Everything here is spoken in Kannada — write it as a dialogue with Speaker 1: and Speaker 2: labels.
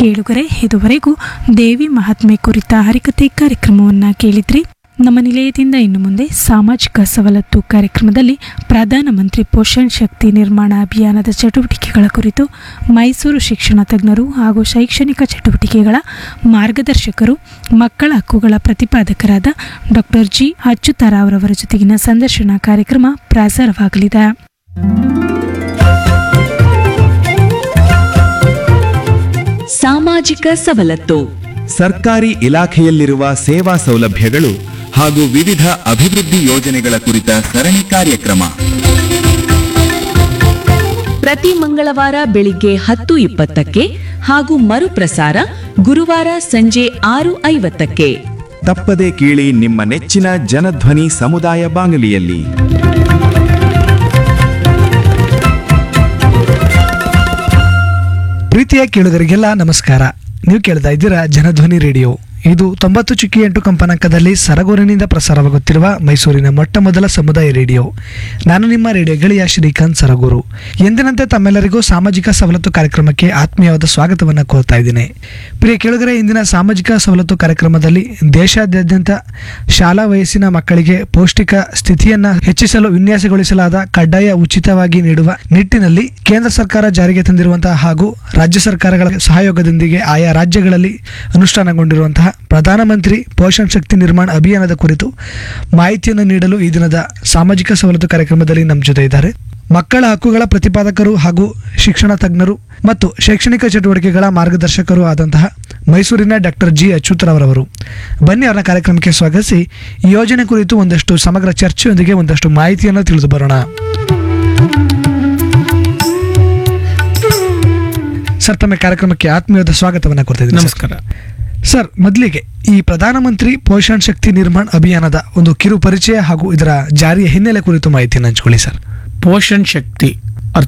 Speaker 1: ಕೇಳುಗರೆ ಇದುವರೆಗೂ ದೇವಿ ಮಹಾತ್ಮೆ ಕುರಿತ ಹರಿಕತೆ ಕಾರ್ಯಕ್ರಮವನ್ನು ಕೇಳಿದ್ರಿ ನಮ್ಮ ನಿಲಯದಿಂದ ಇನ್ನು ಮುಂದೆ ಸಾಮಾಜಿಕ ಸವಲತ್ತು ಕಾರ್ಯಕ್ರಮದಲ್ಲಿ ಪ್ರಧಾನಮಂತ್ರಿ ಪೋಷಣ್ ಶಕ್ತಿ ನಿರ್ಮಾಣ ಅಭಿಯಾನದ ಚಟುವಟಿಕೆಗಳ ಕುರಿತು ಮೈಸೂರು ಶಿಕ್ಷಣ ತಜ್ಞರು ಹಾಗೂ ಶೈಕ್ಷಣಿಕ ಚಟುವಟಿಕೆಗಳ ಮಾರ್ಗದರ್ಶಕರು ಮಕ್ಕಳ ಹಕ್ಕುಗಳ ಪ್ರತಿಪಾದಕರಾದ ಡಾಕ್ಟರ್ ಜಿ ಅಚ್ಯುತಾರಾವ್ರವರ ಜೊತೆಗಿನ ಸಂದರ್ಶನ ಕಾರ್ಯಕ್ರಮ ಪ್ರಸಾರವಾಗಲಿದೆ
Speaker 2: ಸಾಮಾಜಿಕ ಸವಲತ್ತು
Speaker 3: ಸರ್ಕಾರಿ ಇಲಾಖೆಯಲ್ಲಿರುವ ಸೇವಾ ಸೌಲಭ್ಯಗಳು ಹಾಗೂ ವಿವಿಧ ಅಭಿವೃದ್ಧಿ ಯೋಜನೆಗಳ ಕುರಿತ ಸರಣಿ ಕಾರ್ಯಕ್ರಮ
Speaker 2: ಪ್ರತಿ ಮಂಗಳವಾರ ಬೆಳಿಗ್ಗೆ ಹತ್ತು ಇಪ್ಪತ್ತಕ್ಕೆ ಹಾಗೂ ಮರುಪ್ರಸಾರ ಗುರುವಾರ ಸಂಜೆ ಆರು ಐವತ್ತಕ್ಕೆ
Speaker 3: ತಪ್ಪದೆ ಕೇಳಿ ನಿಮ್ಮ ನೆಚ್ಚಿನ ಜನಧ್ವನಿ ಸಮುದಾಯ ಬಾನುಲಿಯಲ್ಲಿ
Speaker 4: ಪ್ರೀತಿಯ ಕೇಳುಗರಿಗೆಲ್ಲ ನಮಸ್ಕಾರ ನೀವು ಕೇಳ್ತಾ ಇದ್ದೀರಾ ಜನಧ್ವನಿ ರೇಡಿಯೋ ಇದು ತೊಂಬತ್ತು ಚುಕ್ಕಿ ಎಂಟು ಕಂಪನಾಂಕದಲ್ಲಿ ಸರಗೂರಿನಿಂದ ಪ್ರಸಾರವಾಗುತ್ತಿರುವ ಮೈಸೂರಿನ ಮೊಟ್ಟ ಮೊದಲ ಸಮುದಾಯ ರೇಡಿಯೋ ನಾನು ನಿಮ್ಮ ರೇಡಿಯೋ ಗೆಳೆಯ ಶ್ರೀಕಾಂತ್ ಸರಗೂರು ಎಂದಿನಂತೆ ತಮ್ಮೆಲ್ಲರಿಗೂ ಸಾಮಾಜಿಕ ಸವಲತ್ತು ಕಾರ್ಯಕ್ರಮಕ್ಕೆ ಆತ್ಮೀಯವಾದ ಸ್ವಾಗತವನ್ನು ಕೋರ್ತಾ ಇದ್ದೇನೆ ಪ್ರಿಯ ಕೇಳುಗರೆ ಇಂದಿನ ಸಾಮಾಜಿಕ ಸವಲತ್ತು ಕಾರ್ಯಕ್ರಮದಲ್ಲಿ ದೇಶಾದ್ಯಂತ ಶಾಲಾ ವಯಸ್ಸಿನ ಮಕ್ಕಳಿಗೆ ಪೌಷ್ಟಿಕ ಸ್ಥಿತಿಯನ್ನ ಹೆಚ್ಚಿಸಲು ವಿನ್ಯಾಸಗೊಳಿಸಲಾದ ಕಡ್ಡಾಯ ಉಚಿತವಾಗಿ ನೀಡುವ ನಿಟ್ಟಿನಲ್ಲಿ ಕೇಂದ್ರ ಸರ್ಕಾರ ಜಾರಿಗೆ ತಂದಿರುವಂತಹ ಹಾಗೂ ರಾಜ್ಯ ಸರ್ಕಾರಗಳ ಸಹಯೋಗದೊಂದಿಗೆ ಆಯಾ ರಾಜ್ಯಗಳಲ್ಲಿ ಅನುಷ್ಠಾನಗೊಂಡಿರುವಂತಹ ಪ್ರಧಾನಮಂತ್ರಿ ಪೋಷಣ್ ಶಕ್ತಿ ನಿರ್ಮಾಣ ಅಭಿಯಾನದ ಕುರಿತು ಮಾಹಿತಿಯನ್ನು ನೀಡಲು ಈ ದಿನದ ಸಾಮಾಜಿಕ ಸವಲತ್ತು ಕಾರ್ಯಕ್ರಮದಲ್ಲಿ ನಮ್ಮ ಜೊತೆ ಇದ್ದಾರೆ ಮಕ್ಕಳ ಹಕ್ಕುಗಳ ಪ್ರತಿಪಾದಕರು ಹಾಗೂ ಶಿಕ್ಷಣ ತಜ್ಞರು ಮತ್ತು ಶೈಕ್ಷಣಿಕ ಚಟುವಟಿಕೆಗಳ ಮಾರ್ಗದರ್ಶಕರು ಆದಂತಹ ಮೈಸೂರಿನ ಡಾಕ್ಟರ್ ಜಿ ಅಚ್ಯುತರವರವರು ಬನ್ನಿ ಅವರ ಕಾರ್ಯಕ್ರಮಕ್ಕೆ ಸ್ವಾಗತಿಸಿ ಈ ಯೋಜನೆ ಕುರಿತು ಒಂದಷ್ಟು ಸಮಗ್ರ ಚರ್ಚೆಯೊಂದಿಗೆ ಒಂದಷ್ಟು ಮಾಹಿತಿಯನ್ನು ತಿಳಿದು ಬರೋಣ ಸರ್ ತಮ್ಮ ಕಾರ್ಯಕ್ರಮಕ್ಕೆ ಆತ್ಮೀಯವಾದ ಸ್ವಾಗತವನ್ನು ಕೊಡ್ತಾ ಇದ್ದೀನಿ ಸರ್.
Speaker 5: ನಮಸ್ಕಾರ
Speaker 4: ಸರ್ ಮೊದಲಿಗೆ ಈ ಪ್ರಧಾನಮಂತ್ರಿ ಪೋಷಣ್ ಶಕ್ತಿ ನಿರ್ಮಾಣ ಅಭಿಯಾನದ ಒಂದು ಕಿರು ಪರಿಚಯ ಹಾಗೂ ಇದರ ಜಾರಿಯ ಹಿನ್ನೆಲೆ ಕುರಿತು ಮಾಹಿತಿಯನ್ನು ಹಂಚಿಕೊಳ್ಳಿ ಸರ್
Speaker 5: ಪೋಷಣ್ ಶಕ್ತಿ